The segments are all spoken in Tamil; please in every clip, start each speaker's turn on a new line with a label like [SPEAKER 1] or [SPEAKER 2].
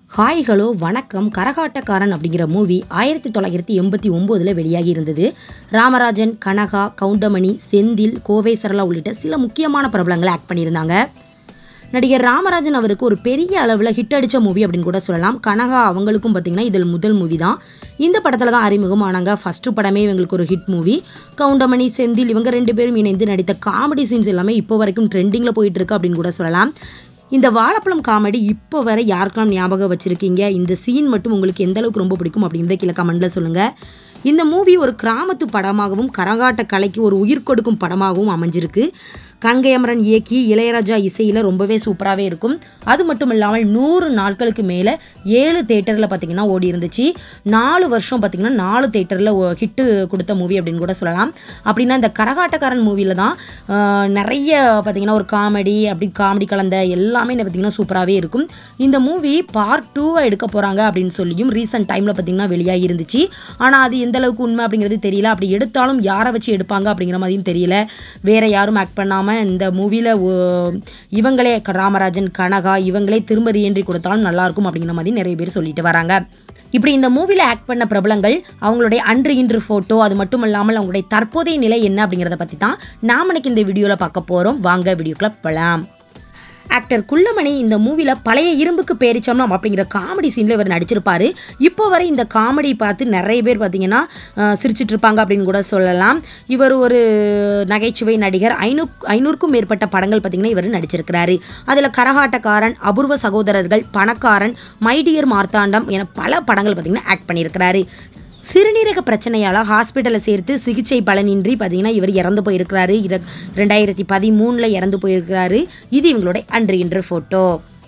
[SPEAKER 1] ஹாய் ஹலோ வணக்கம் கரகாட்டக்காரன் அப்படிங்கிற மூவி ஆயிரத்தி தொள்ளாயிரத்தி எண்பத்தி ஒம்போதில் வெளியாகி இருந்தது ராமராஜன் கனகா கவுண்டமணி செந்தில் கோவை சரளா உள்ளிட்ட சில முக்கியமான பிரபலங்களை ஆக்ட் பண்ணியிருந்தாங்க நடிகர் ராமராஜன் அவருக்கு ஒரு பெரிய அளவில் ஹிட் அடித்த மூவி அப்படின்னு கூட சொல்லலாம் கனகா அவங்களுக்கும் பார்த்திங்கன்னா இதில் முதல் மூவி தான் இந்த படத்தில் தான் அறிமுகமானாங்க ஃபஸ்ட்டு படமே இவங்களுக்கு ஒரு ஹிட் மூவி கவுண்டமணி செந்தில் இவங்க ரெண்டு பேரும் இணைந்து நடித்த காமெடி சீன்ஸ் எல்லாமே இப்போ வரைக்கும் ட்ரெண்டிங்கில் போயிட்டு இருக்கு அப்படின்னு கூட சொல்லலாம் இந்த வாழைப்பழம் காமெடி இப்போ வரை யாருக்கெல்லாம் ஞாபகம் வச்சுருக்கீங்க இந்த சீன் மட்டும் உங்களுக்கு எந்த அளவுக்கு ரொம்ப பிடிக்கும் அப்படின்றத கீழே கமெண்ட்டில் சொல்லுங்கள் இந்த மூவி ஒரு கிராமத்து படமாகவும் கரகாட்ட கலைக்கு ஒரு உயிர் கொடுக்கும் படமாகவும் அமைஞ்சிருக்கு கங்கை அமரன் இயக்கி இளையராஜா இசையில் ரொம்பவே சூப்பராகவே இருக்கும் அது மட்டும் இல்லாமல் நூறு நாட்களுக்கு மேலே ஏழு தேட்டரில் பார்த்தீங்கன்னா ஓடி இருந்துச்சு நாலு வருஷம் பார்த்தீங்கன்னா நாலு தேட்டரில் ஹிட்டு கொடுத்த மூவி அப்படின்னு கூட சொல்லலாம் அப்படின்னா இந்த கரகாட்டக்காரன் மூவியில் தான் ஆஹ், நிறைய பார்த்தீங்கன்னா ஒரு காமெடி அப்படி காமெடி கலந்த எல்லாமே பார்த்தீங்கன்னா சூப்பராகவே இருக்கும் இந்த மூவி பார்ட் டூவை எடுக்க போகிறாங்க அப்படின்னு சொல்லியும் ரீசெண்ட் டைமில் பார்த்தீங்கன்னா வெளியாகி இருந்துச்சு ஆனால் அது எந்த அளவுக்கு உண்மை அப்படிங்கிறது தெரியல அப்படி எடுத்தாலும் யாரை வச்சு எடுப்பாங்க அப்படிங்கிற மாதிரியும் தெரியல வேற யாரும் ஆக்ட் பண்ணாமல் இந்த மூவியில் இவங்களே க- ராமராஜன் கனகா இவங்களே திரும்ப ரீஎன்ட்ரி கொடுத்தாலும் நல்லா இருக்கும் அப்படிங்கிற மாதிரி நிறைய பேர் சொல்லிட்டு வராங்க இப்படி இந்த மூவியில் ஆக்ட் பண்ண பிரபலங்கள் அவங்களுடைய அன்று இன்று ஃபோட்டோ அது மட்டும் இல்லாமல் அவங்களுடைய தற்போதைய நிலை என்ன அப்படிங்கிறத பற்றி தான் நாம இன்னைக்கு இந்த வீடியோவில் பார்க்க போகிறோம் வாங்க வீடியோக்குள்ள போகலாம் ஆக்டர் குள்ளமணி இந்த மூவியில் பழைய இரும்புக்கு பேரிச்சம்லாம் அப்படிங்கிற காமெடி சீனில் இவர் நடிச்சிருப்பாரு இப்போ வரை இந்த காமெடி பார்த்து நிறைய பேர் பார்த்தீங்கன்னா அஹ், சிரிச்சிட்டு இருப்பாங்க அப்படின்னு கூட சொல்லலாம் இவர் ஒரு நகைச்சுவை நடிகர் ஐநூ ஐநூறுக்கும் மேற்பட்ட படங்கள் பார்த்தீங்கன்னா இவர் நடிச்சிருக்கிறாரு அதில் கரகாட்டக்காரன் அபூர்வ சகோதரர்கள் பணக்காரன் மைடியர் மார்த்தாண்டம் என பல படங்கள் பார்த்தீங்கன்னா ஆக்ட் பண்ணியிருக்கிறாரு சிறுநீரக பிரச்சனையால் ஹாஸ்பிட்டலில் சேர்த்து சிகிச்சை பலனின்றி பார்த்தீங்கன்னா இவர் இறந்து போயிருக்கிறாரு இர- ரெண்டாயிரத்தி பதிமூணில் இறந்து போயிருக்கிறாரு இது இவங்களுடைய அன்று இன்று ஃபோட்டோ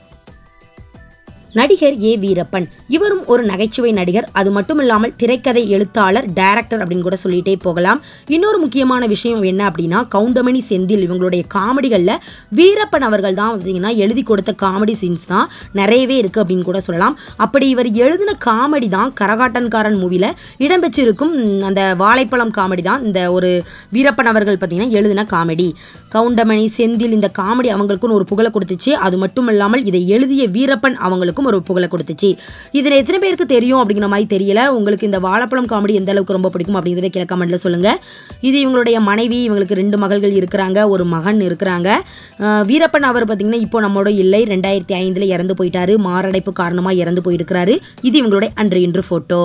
[SPEAKER 1] நடிகர் ஏ வீரப்பன் இவரும் ஒரு நகைச்சுவை நடிகர் அது மட்டும் இல்லாமல் திரைக்கதை எழுத்தாளர் டைரக்டர் அப்படின்னு கூட சொல்லிட்டே போகலாம் இன்னொரு முக்கியமான விஷயம் என்ன அப்படின்னா கவுண்டமணி செந்தில் இவங்களுடைய காமெடிகளில் வீரப்பன் அவர்கள் தான் பார்த்தீங்கன்னா எழுதி கொடுத்த காமெடி சீன்ஸ் தான் நிறையவே இருக்குது அப்படின்னு கூட சொல்லலாம் அப்படி இவர் எழுதின காமெடி தான் கரகாட்டன்காரன் மூவியில் இடம்பெற்றிருக்கும் ம், அந்த வாழைப்பழம் காமெடி தான் இந்த ஒரு வீரப்பன் அவர்கள் பார்த்தீங்கன்னா எழுதின காமெடி கவுண்டமணி செந்தில் இந்த காமெடி அவங்களுக்குன்னு ஒரு புகழை கொடுத்துச்சு அது மட்டும் இல்லாமல் இதை எழுதிய வீரப்பன் அவங்களுக்கும் ஒரு புகழை கொடுத்துச்சு இதில் எத்தனை பேருக்கு தெரியும் அப்படிங்கிற மாதிரி தெரியல உங்களுக்கு இந்த வாழைப்பழம் காமெடி எந்த அளவுக்கு ரொம்ப பிடிக்கும் அப்படிங்கிறத கீழே கமெண்ட்ல சொல்லுங்க இது இவங்களுடைய மனைவி இவங்களுக்கு ரெண்டு மகள்கள் இருக்கிறாங்க ஒரு மகன் இருக்கிறாங்க அஹ் வீரப்பன் அவர் பார்த்தீங்கன்னா இப்போ நம்மளோட இல்லை ரெண்டாயிரத்தி ஐந்தில் இறந்து போயிட்டாரு மாரடைப்பு காரணமாக இறந்து போயிருக்கிறாரு இது இவங்களுடைய அன்று இன்று ஃபோட்டோ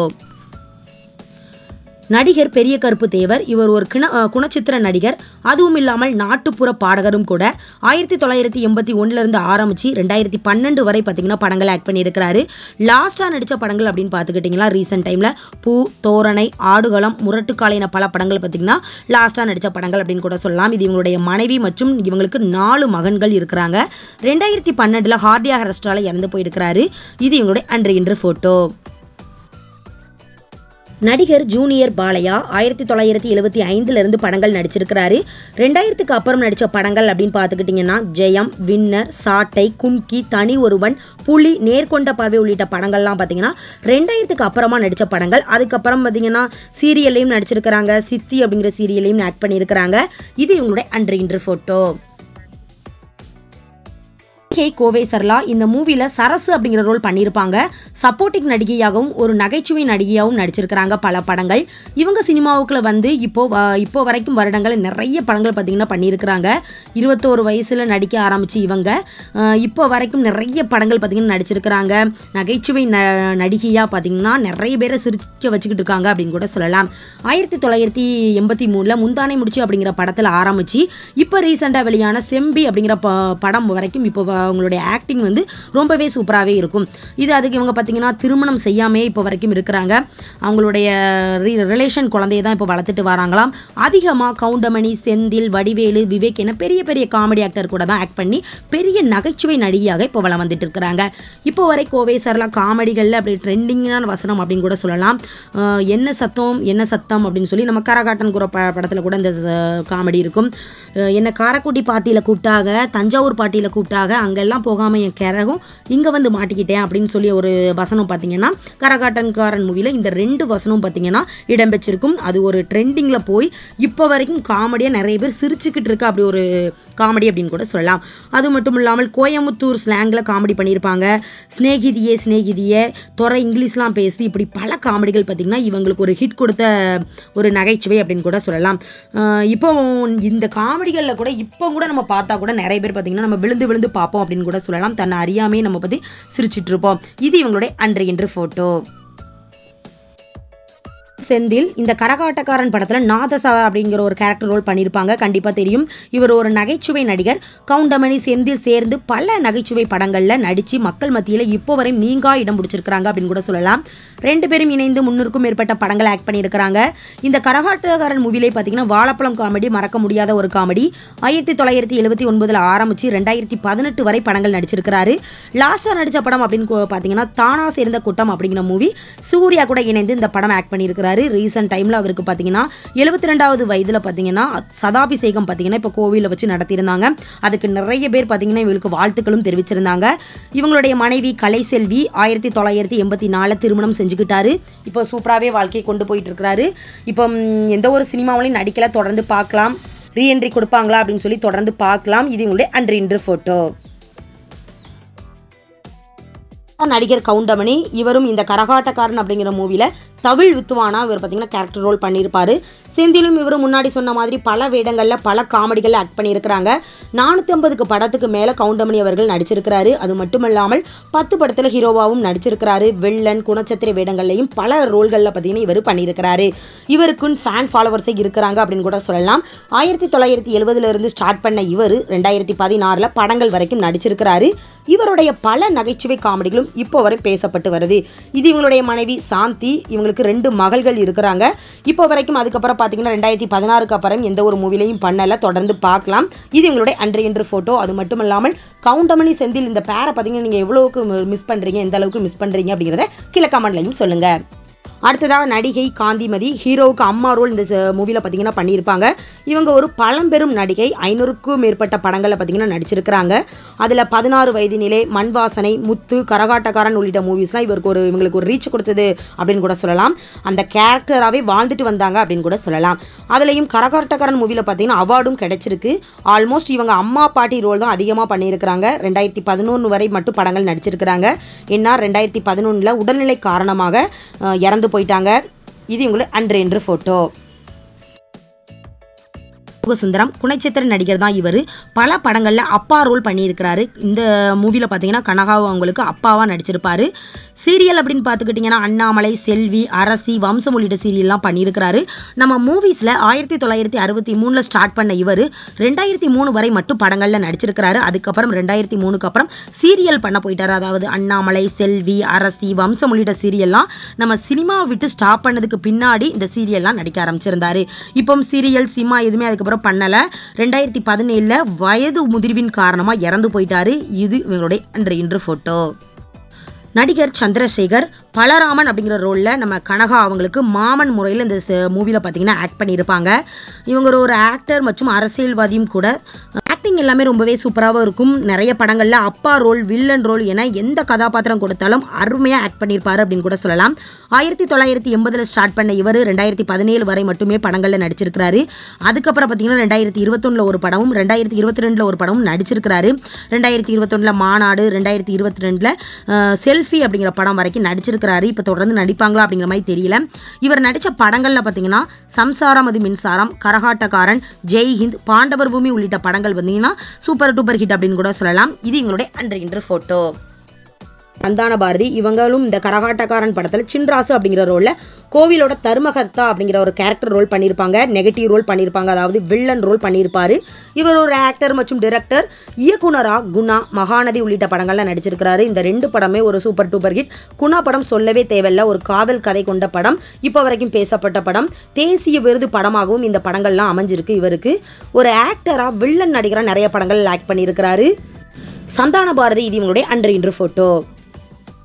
[SPEAKER 1] நடிகர் பெரிய கருப்பு தேவர் இவர் ஒரு கிண அஹ் குணச்சித்திர நடிகர் அதுவும் இல்லாமல் நாட்டுப்புற பாடகரும் கூட ஆயிரத்தி தொள்ளாயிரத்தி எண்பத்தி ஒன்றுலேருந்து ஆரம்பித்து ரெண்டாயிரத்தி பன்னெண்டு வரை பார்த்தீங்கன்னா படங்கள் ஆக்ட் பண்ணியிருக்கிறாரு லாஸ்ட்டாக நடித்த படங்கள் அப்படின்னு பார்த்துக்கிட்டிங்களா ரீசெண்ட் டைமில் பூ தோரணை ஆடுகளம் முரட்டுக்காலைன பல படங்கள் பார்த்தீங்கன்னா லாஸ்ட்டாக நடித்த படங்கள் அப்படின்னு கூட சொல்லலாம் இது இவங்களுடைய மனைவி மற்றும் இவங்களுக்கு நாலு மகன்கள் இருக்கிறாங்க ரெண்டாயிரத்தி பன்னெண்டில் ஹார்டியா அரெஸ்டால இறந்து போயிருக்கிறாரு இது இவங்களுடைய அன்று இன்று ஃபோட்டோ நடிகர் ஜூனியர் பாலையா ஆயிரத்தி தொள்ளாயிரத்தி எழுபத்தி ஐந்துலேருந்து படங்கள் நடிச்சிருக்கிறாரு ரெண்டாயிரத்துக்கு அப்புறம் நடித்த படங்கள் அப்படின்னு பார்த்துக்கிட்டிங்கன்னா ஜெயம் வின்னர் சாட்டை கும்கி தனி ஒருவன் புலி நேர்கொண்ட பார்வை உள்ளிட்ட படங்கள்லாம் பார்த்தீங்கன்னா ரெண்டாயிரத்துக்கு அப்புறமா நடித்த படங்கள் அதுக்கப்புறம் பார்த்தீங்கன்னா சீரியல்லையும் நடிச்சிருக்கிறாங்க சித்தி அப்படிங்கிற சீரியல்லையும் ஆக்ட் பண்ணியிருக்கிறாங்க இது இவங்களுடைய அன்று இன்று ஃபோட்டோ கே கோவை சர்லா இந்த மூவில சரசு அப்படிங்கிற ரோல் பண்ணியிருப்பாங்க சப்போர்ட்டிங் நடிகையாகவும் ஒரு நகைச்சுவை நடிகையாகவும் நடிச்சிருக்கிறாங்க பல படங்கள் இவங்க சினிமாவுக்குள்ள வந்து இப்போ வ- இப்போ வரைக்கும் வருடங்கள் நிறைய படங்கள் பார்த்தீங்கன்னா பண்ணியிருக்கிறாங்க இருபத்தோரு வயசுல நடிக்க ஆரம்பிச்சு இவங்க அஹ் இப்போ வரைக்கும் நிறைய படங்கள் பார்த்தீங்கன்னா நடிச்சிருக்கிறாங்க நகைச்சுவை ந நடிகையா பார்த்தீங்கன்னா நிறைய பேரை சிரிக்க வச்சுக்கிட்டு இருக்காங்க அப்படின்னு கூட சொல்லலாம் ஆயிரத்தி தொள்ளாயிரத்தி எண்பத்தி மூணில் முந்தானை முடிச்சு அப்படிங்கிற படத்தில் ஆரம்பிச்சு இப்போ ரீசெண்டாக வெளியான செம்பி அப்படிங்கிற ப படம் வரைக்கும் இப்போ வ- அவங்களுடைய ஆக்டிங் வந்து ரொம்பவே சூப்பராகவே இருக்கும் இது அதுக்கு இவங்க பார்த்தீங்கன்னா திருமணம் செய்யாமே இப்போ வரைக்கும் இருக்கிறாங்க அவங்களுடைய ரிலேஷன் குழந்தைய தான் இப்போ வளர்த்துட்டு வராங்களாம் அதிகமாக கவுண்டமணி செந்தில் வடிவேலு விவேக் என பெரிய பெரிய காமெடி ஆக்டர் கூட தான் ஆக்ட் பண்ணி பெரிய நகைச்சுவை நடிகையாக இப்போ வளம் வந்துட்டு இருக்கிறாங்க இப்போ வரை கோவை சரளா காமெடிகளில் அப்படி ட்ரெண்டிங்கான வசனம் அப்படின்னு கூட சொல்லலாம் அஹ் என்ன சத்தம் என்ன சத்தம் அப்படின்னு சொல்லி நம்ம கரகாட்டன் குற ப படத்தில் கூட இந்த காமெடி இருக்கும் அஹ் என்ன காரக்குடி பார்ட்டியில் கூப்பிட்டாங்க தஞ்சாவூர் பார்ட்டியில் கூப்பிட்டாங்க அங்கே அங்கெல்லாம் போகாமல் என் கரகம் இங்கே வந்து மாட்டிக்கிட்டேன் அப்படின்னு சொல்லி ஒரு வசனம் பார்த்தீங்கன்னா கரகாட்டன்காரன் மூவியில் இந்த ரெண்டு வசனம் பார்த்தீங்கன்னா இடம்பெற்றிருக்கும் அது ஒரு ட்ரெண்டிங்கில் போய் இப்போ வரைக்கும் காமெடியாக நிறைய பேர் சிரிச்சுக்கிட்டு இருக்க அப்படி ஒரு காமெடி அப்படின்னு கூட சொல்லலாம் அது மட்டும் இல்லாமல் கோயம்புத்தூர் ஸ்லாங்கில் காமெடி பண்ணியிருப்பாங்க ஸ்நேகிதியே ஸ்நேகிதியே துறை இங்கிலீஷ்லாம் பேசி இப்படி பல காமெடிகள் பார்த்திங்கன்னா இவங்களுக்கு ஒரு ஹிட் கொடுத்த ஒரு நகைச்சுவை அப்படின்னு கூட சொல்லலாம் ஆஹ் இப்போ இந்த காமெடிகளில் கூட இப்போ கூட நம்ம பார்த்தா கூட நிறைய பேர் பார்த்திங்கன்னா நம்ம விழுந்து விழுந்து பார்ப்போம் அப்படின்னு கூட சொல்லலாம் தன்னை அறியாமே நம்ம பற்றி சிரிச்சிட்டு இருப்போம் இது இவங்களுடைய அன்று இன்று ஃபோட்டோ செந்தில் இந்த கரகாட்டக்காரன் படத்தில் நாதசா அப்படிங்கிற ஒரு கேரக்டர் ரோல் பண்ணியிருப்பாங்க கண்டிப்பாக தெரியும் இவர் ஒரு நகைச்சுவை நடிகர் கவுண்டமணி செந்தில் சேர்ந்து பல நகைச்சுவை படங்களில் நடித்து மக்கள் மத்தியில் இப்போ வரை நீங்கா இடம் பிடிச்சிருக்கிறாங்க அப்படின்னு கூட சொல்லலாம் ரெண்டு பேரும் இணைந்து முன்னூறுக்கும் மேற்பட்ட படங்கள் ஆக்ட் பண்ணியிருக்கிறாங்க இந்த கரகாட்டக்காரன் மூவிலே பார்த்தீங்கன்னா வாழைப்பழம் காமெடி மறக்க முடியாத ஒரு காமெடி ஆயிரத்தி தொள்ளாயிரத்தி எழுபத்தி ஒன்பதில் ஆரம்பித்து ரெண்டாயிரத்தி பதினெட்டு வரை படங்கள் நடிச்சிருக்கிறாரு லாஸ்ட்டாக நடித்த படம் அப்படின்னு கொ- பார்த்தீங்கன்னா தானா சேர்ந்த கூட்டம் அப்படிங்கிற மூவி சூர்யா கூட இணைந்து இந்த படம் ஆக்ட் பண்ணியிருக்கிறாரு ரீசெண்ட் டைமில் அவருக்கு பார்த்தீங்கன்னா எழுபத்தி ரெண்டாவது வயதில் பார்த்தீங்கன்னா சதாபிஷேகம் பார்த்தீங்கன்னா இப்போ கோவிலில் வச்சு நடத்தியிருந்தாங்க அதுக்கு நிறைய பேர் பார்த்தீங்கன்னா இவங்களுக்கு வாழ்த்துக்களும் தெரிவிச்சிருந்தாங்க இவங்களுடைய மனைவி கலைசெல்வி ஆயிரத்தி தொள்ளாயிரத்தி எண்பத்தி நாலில் திருமணம் செஞ்சுக்கிட்டாரு இப்போ சூப்பராகவே வாழ்க்கையை கொண்டு போயிட்டு இருக்கிறாரு இப்போ ம், எந்த ஒரு சினிமாவிலையும் நடிக்கல தொடர்ந்து பார்க்கலாம் ரீஎன்ட்ரி கொடுப்பாங்களா அப்படின்னு சொல்லி தொடர்ந்து பார்க்கலாம் இது உங்களுடைய அன்று இன்று ஃபோட்டோ நடிகர் கவுண்டமணி இவரும் இந்த கரகாட்டக்காரன் அப்படிங்கிற மூவியில் தவிழ் வித்துவானா இவர் பார்த்தீங்கன்னா கேரக்டர் ரோல் பண்ணியிருப்பாரு செந்திலும் இவரும் முன்னாடி சொன்ன மாதிரி பல வேடங்களில் பல காமெடிகளில் ஆக்ட் பண்ணியிருக்கிறாங்க நானூற்றி ஐம்பதுக்கு படத்துக்கு மேலே கவுண்டமணி அவர்கள் நடிச்சிருக்கிறாரு அது மட்டுமல்லாமல் பத்து படத்தில் ஹீரோவாவும் நடிச்சிருக்கிறாரு வில்லன் குணச்சத்திர வேடங்கள்லையும் பல ரோல்களில் பார்த்தீங்கன்னா இவர் பண்ணியிருக்கிறாரு இவருக்குன்னு ஃபேன் ஃபாலோவர்ஸே இருக்கிறாங்க அப்படின்னு கூட சொல்லலாம் ஆயிரத்தி தொள்ளாயிரத்தி எழுபதுல இருந்து ஸ்டார்ட் பண்ண இவர் ரெண்டாயிரத்தி பதினாறில் படங்கள் வரைக்கும் நடிச்சிருக்கிறாரு இவருடைய பல நகைச்சுவை காமெடிகளும் இப்போ வரை பேசப்பட்டு வருது இது இவங்களுடைய மனைவி சாந்தி இவங்களுக்கு ரெண்டு மகள்கள் இருக்கிறாங்க இப்போ வரைக்கும் அதுக்கப்புறம் பார்த்தீங்கன்னா ரெண்டாயிரத்தி பதினாறுக்கு அப்புறம் எந்த ஒரு மூவிலையும் பண்ணல தொடர்ந்து பார்க்கலாம் இது இவங்களுடைய அன்று இன்று ஃபோட்டோ அது மட்டும் இல்லாமல் கவுண்டமணி செந்தில் இந்த பேரை பார்த்தீங்கன்னா நீங்கள் எவ்வளோவுக்கு மிஸ் பண்ணுறீங்க எந்த அளவுக்கு மிஸ் பண்ணுறீங்க அப்படிங்கிறத கீழே கமெண்ட்லையும் சொல்லுங்கள் அடுத்ததாக நடிகை காந்திமதி ஹீரோவுக்கு அம்மா ரோல் இந்த மூவியில் பார்த்தீங்கன்னா பண்ணியிருப்பாங்க இவங்க ஒரு பழம்பெரும் நடிகை ஐநூறுக்கும் மேற்பட்ட படங்களில் பார்த்தீங்கன்னா நடிச்சிருக்கிறாங்க அதில் பதினாறு வயதினிலே மண் வாசனை முத்து கரகாட்டக்காரன் உள்ளிட்ட மூவிஸ்லாம் இவருக்கு ஒரு இவங்களுக்கு ஒரு ரீச் கொடுத்தது அப்படின்னு கூட சொல்லலாம் அந்த கேரக்டராகவே வாழ்ந்துட்டு வந்தாங்க அப்படின்னு கூட சொல்லலாம் அதுலேயும் கரகாட்டக்காரன் மூவியில் பார்த்தீங்கன்னா அவார்டும் கிடைச்சிருக்கு ஆல்மோஸ்ட் இவங்க அம்மா பாட்டி ரோல் தான் அதிகமாக பண்ணியிருக்கிறாங்க ரெண்டாயிரத்தி பதினொன்று வரை மட்டும் படங்கள் நடிச்சிருக்கிறாங்க ஏன்னா ரெண்டாயிரத்தி பதினொன்றில் உடல்நிலை காரணமாக அஹ், இறந்து போயிட்டாங்க இது இவங்களுக்கு அன்று என்று ஃபோட்டோ சுந்தரம் குணச்சித்திர நடிகர் தான் இவர் பல படங்களில் அப்பா ரோல் பண்ணியிருக்கிறாரு இந்த மூவியில் பார்த்தீங்கன்னா கனகாவும் அவங்களுக்கு அப்பாவாக நடிச்சிருப்பாரு சீரியல் அப்படின்னு பார்த்துக்கிட்டிங்கன்னா அண்ணாமலை செல்வி அரசி வம்சம் உள்ளிட்ட சீரியல்லாம் பண்ணியிருக்கிறாரு நம்ம மூவிஸில் ஆயிரத்தி தொள்ளாயிரத்தி அறுபத்தி மூணில் ஸ்டார்ட் பண்ண இவர் ரெண்டாயிரத்தி மூணு வரை மட்டும் படங்களில் நடிச்சிருக்கிறாரு அதுக்கப்புறம் ரெண்டாயிரத்தி மூணுக்கு அப்புறம் சீரியல் பண்ண போயிட்டாரு அதாவது அண்ணாமலை செல்வி அரசி வம்சம் உள்ளிட்ட சீரியல்லாம் நம்ம சினிமாவை விட்டு ஸ்டாப் பண்ணதுக்கு பின்னாடி இந்த சீரியல்லாம் நடிக்க ஆரம்பிச்சிருந்தாரு இப்போ சீரியல் சினிமா எதுவுமே அதுக்கப்புறம் பண்ணலை ரெண்டாயிரத்தி பதினேழில் வயது முதிர்வின் காரணமாக இறந்து போயிட்டாரு இது இவங்களுடைய அன்று இன்று ஃபோட்டோ நடிகர் சந்திரசேகர் பலராமன் அப்படிங்கிற ரோலில் நம்ம கனகா அவங்களுக்கு மாமன் முறையில் இந்த மூவியில் பார்த்தீங்கன்னா ஆக்ட் பண்ணியிருப்பாங்க இவங்க ஒரு ஒரு ஆக்டர் மற்றும் அரசியல்வாதியும் கூட ஆக்டிங் எல்லாமே ரொம்பவே சூப்பராகவும் இருக்கும் நிறைய படங்களில் அப்பா ரோல் வில்லன் ரோல் என எந்த கதாபாத்திரம் கொடுத்தாலும் அருமையாக ஆக்ட் பண்ணியிருப்பாரு அப்படின்னு கூட சொல்லலாம் ஆயிரத்தி தொள்ளாயிரத்தி எண்பதில் ஸ்டார்ட் பண்ண இவர் ரெண்டாயிரத்தி பதினேழு வரை மட்டுமே படங்களில் நடிச்சிருக்கிறாரு அதுக்கப்புறம் பார்த்தீங்கன்னா ரெண்டாயிரத்தி இருபத்தொன்னில் ஒரு படமும் ரெண்டாயிரத்தி இருபத்தி ரெண்டில் ஒரு படமும் நடிச்சிருக்கிறாரு ரெண்டாயிரத்தி இருபத்தொன்னில் மாநாடு ரெண்டாயிரத்தி இருபத்தி ரெண்டில் செல்ஃபி அப்படிங்கிற படம் வரைக்கும் நடிச்சிருக்கிறாரு இப்போ தொடர்ந்து நடிப்பாங்களா அப்படிங்கிற மாதிரி தெரியல இவர் நடித்த படங்களில் பார்த்தீங்கன்னா சம்சாரம் அது மின்சாரம் கரகாட்டக்காரன் ஜெய் ஹிந்த் பாண்டவர் பூமி உள்ளிட்ட படங்கள் வந்தீங்கன்னா சூப்பர் டூப்பர் ஹிட் அப்படின்னு கூட சொல்லலாம் இது எங்களுடைய அன்று இன்று ஃபோட்டோ சந்தான பாரதி இவங்களும் இந்த கரகாட்டக்காரன் படத்தில் சின்ராசு அப்படிங்கிற ரோலில் கோவிலோட தர்மகர்த்தா அப்படிங்கிற ஒரு கேரக்டர் ரோல் பண்ணியிருப்பாங்க நெகட்டிவ் ரோல் பண்ணியிருப்பாங்க அதாவது வில்லன் ரோல் பண்ணியிருப்பாரு இவர் ஒரு ஆக்டர் மற்றும் டிரெக்டர் இயக்குனரா குணா மகாநதி உள்ளிட்ட படங்கள்ல நடிச்சிருக்கிறாரு இந்த ரெண்டு படமே ஒரு சூப்பர் டூப்பர் ஹிட் குணா படம் சொல்லவே தேவையில்ல ஒரு காதல் கதை கொண்ட படம் இப்போ வரைக்கும் பேசப்பட்ட படம் தேசிய விருது படமாகவும் இந்த படங்கள்லாம் அமைஞ்சிருக்கு இவருக்கு ஒரு ஆக்டரா வில்லன் நடிகரா நிறைய படங்கள் ஆக்ட் பண்ணியிருக்கிறாரு சந்தான பாரதி இது இவங்களுடைய அன்று இன்று ஃபோட்டோ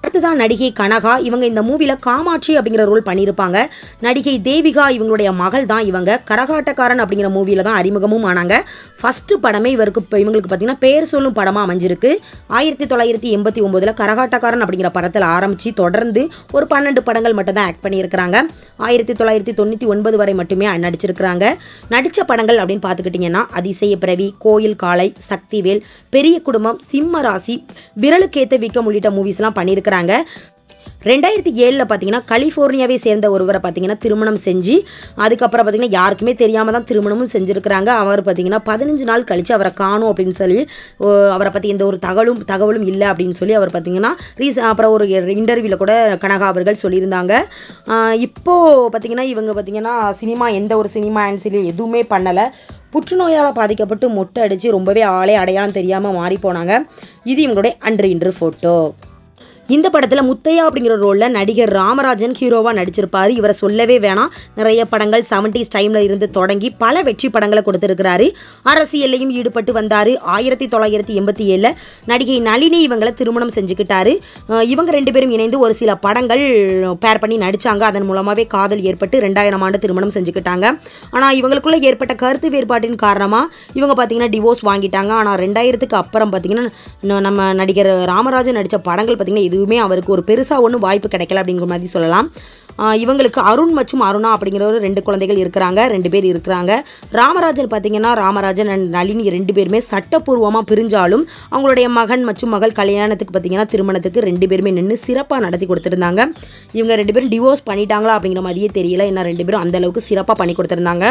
[SPEAKER 1] அடுத்ததான் நடிகை கனகா இவங்க இந்த மூவில காமாட்சி அப்படிங்கிற ரோல் பண்ணியிருப்பாங்க நடிகை தேவிகா இவங்களுடைய மகள் தான் இவங்க கரகாட்டக்காரன் அப்படிங்கிற மூவில தான் அறிமுகமும் ஆனாங்க ஃபர்ஸ்ட் படமே இவருக்கு இப்ப இவங்களுக்கு பார்த்தீங்கன்னா பேர் சொல்லும் படமா அமைஞ்சிருக்கு ஆயிரத்தி தொள்ளாயிரத்தி எண்பத்தி ஒன்பதுல கரகாட்டக்காரன் அப்படிங்கிற படத்தில் ஆரம்பிச்சு தொடர்ந்து ஒரு பன்னெண்டு படங்கள் மட்டும் தான் ஆக்ட் பண்ணியிருக்கிறாங்க ஆயிரத்தி தொள்ளாயிரத்தி தொண்ணூற்றி ஒன்பது வரை மட்டுமே நடிச்சிருக்கிறாங்க நடித்த படங்கள் அப்படின்னு பார்த்துக்கிட்டிங்கன்னா அதிசய பிறவி கோயில் காளை சக்திவேல் பெரிய குடும்பம் சிம்ம ராசி விரலுக்கேத்த வீக்கம் உள்ளிட்ட மூவிஸ்லாம் பண்ணியிருக்கிறாங்க ரெண்டாயிரத்தி ஏழில் பார்த்தீங்கன்னா கலிஃபோர்னியாவை சேர்ந்த ஒருவரை பார்த்தீங்கன்னா திருமணம் செஞ்சு அதுக்கப்புறம் பார்த்தீங்கன்னா யாருக்குமே தெரியாமல் தான் திருமணமும் செஞ்சுருக்கிறாங்க அவர் பார்த்தீங்கன்னா பதினஞ்சு நாள் கழித்து அவரை காணும் அப்படின்னு சொல்லி ஓ, அவரை பற்றி எந்த ஒரு தகவலும் தகவலும் இல்லை அப்படின்னு சொல்லி அவர் பார்த்தீங்கன்னா ரீச அப்புறம் ஒரு இன்டர்வியூவில் கூட கனகா அவர்கள் சொல்லியிருந்தாங்க ஆஹ் இப்போ பார்த்தீங்கன்னா இவங்க பார்த்தீங்கன்னா சினிமா எந்த ஒரு சினிமா ஆன்சிலும் எதுவுமே பண்ணலை புற்றுநோயால் பாதிக்கப்பட்டு மொட்டை அடித்து ரொம்பவே ஆளே அடையாளம் தெரியாமல் மாறி போனாங்க இது இவங்களுடைய அன்று இன்று ஃபோட்டோ இந்த படத்தில் முத்தையா அப்படிங்கிற ரோலில் நடிகர் ராமராஜன் ஹீரோவாக நடிச்சிருப்பாரு இவரை சொல்லவே வேணாம் நிறைய படங்கள் செவன்டிஸ் டைமில் இருந்து தொடங்கி பல வெற்றி படங்களை கொடுத்துருக்கிறாரு அரசியல்லையும் ஈடுபட்டு வந்தார் ஆயிரத்தி தொள்ளாயிரத்தி எண்பத்தி ஏழில் நடிகை நளினி இவங்களை திருமணம் செஞ்சுக்கிட்டாரு அஹ் இவங்க ரெண்டு பேரும் இணைந்து ஒரு சில படங்கள் பேர் பண்ணி நடிச்சாங்க அதன் மூலமாகவே காதல் ஏற்பட்டு ரெண்டாயிரம் ஆண்டு திருமணம் செஞ்சுக்கிட்டாங்க ஆனால் இவங்களுக்குள்ள ஏற்பட்ட கருத்து வேறுபாட்டின் காரணமாக இவங்க பார்த்தீங்கன்னா டிவோர்ஸ் வாங்கிட்டாங்க ஆனால் ரெண்டாயிரத்துக்கு அப்புறம் பார்த்தீங்கன்னா ந- நம்ம நடிகர் ராமராஜன் நடித்த படங்கள் பார்த்தீங்கன்னா எதுவுமே அவருக்கு ஒரு பெருசாக ஒன்றும் வாய்ப்பு கிடைக்கல அப்படிங்கிற மாதிரி சொல்லலாம் ஆஹ் இவங்களுக்கு அருண் மற்றும் அருணா அப்படிங்கிற ஒரு ரெண்டு குழந்தைகள் இருக்கிறாங்க ரெண்டு பேர் இருக்கிறாங்க ராமராஜன் பார்த்தீங்கன்னா ராமராஜன் அண்ட் நளினி ரெண்டு பேருமே சட்டப்பூர்வமாக பிரிஞ்சாலும் அவங்களுடைய மகன் மற்றும் மகள் கல்யாணத்துக்கு பார்த்தீங்கன்னா திருமணத்துக்கு ரெண்டு பேருமே நின்று சிறப்பாக நடத்தி கொடுத்துருந்தாங்க இவங்க ரெண்டு பேரும் டிவோர்ஸ் பண்ணிட்டாங்களா அப்படிங்கிற மாதிரியே தெரியல ஏன்னா ரெண்டு பேரும் அந்த அளவுக்கு சிறப்பாக பண்ணி கொடுத்துருந்தாங்க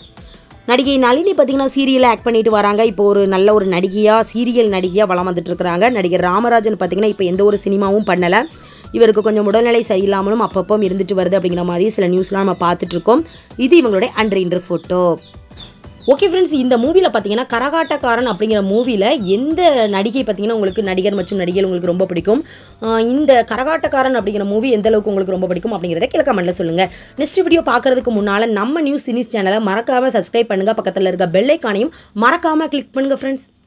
[SPEAKER 1] நடிகை நளினி பார்த்தீங்கன்னா சீரியலில் ஆக்ட் பண்ணிட்டு வராங்க இப்போ ஒரு நல்ல ஒரு நடிகையாக சீரியல் நடிகையாக வளம் வந்துட்டு இருக்கிறாங்க நடிகர் ராமராஜன் பார்த்தீங்கன்னா இப்போ எந்த ஒரு சினிமாவும் பண்ணலை இவருக்கு கொஞ்சம் உடல்நிலை சரியில்லாமலும் அப்பப்போ இருந்துட்டு வருது அப்படிங்கிற மாதிரி சில நியூஸ்லாம் நம்ம பார்த்துட்டு இருக்கோம் இது இவங்களுடைய அன்று இன்று ஃபோட்டோ ஓகே ஃப்ரெண்ட்ஸ் இந்த மூவியில் பார்த்தீங்கன்னா கரகாட்டக்காரன் அப்படிங்கிற மூவியில் எந்த நடிகை பார்த்தீங்கன்னா உங்களுக்கு நடிகர் மற்றும் நடிகர் உங்களுக்கு ரொம்ப பிடிக்கும் ஆஹ் இந்த கரகாட்டக்காரன் அப்படிங்கிற மூவி எந்த அளவுக்கு உங்களுக்கு ரொம்ப பிடிக்கும் அப்படிங்கிறத கீழே கமெண்ட்ல சொல்லுங்க நெக்ஸ்ட் வீடியோ பார்க்கறதுக்கு முன்னால் நம்ம நியூஸ் சினிஸ் சேனலை மறக்காம சப்ஸ்கிரைப் பண்ணுங்க பக்கத்தில் இருக்க பெல் ஐக்கானையும் மறக்காம கிளிக் பண்ணுங்க ஃப்ரெண்ட்ஸ்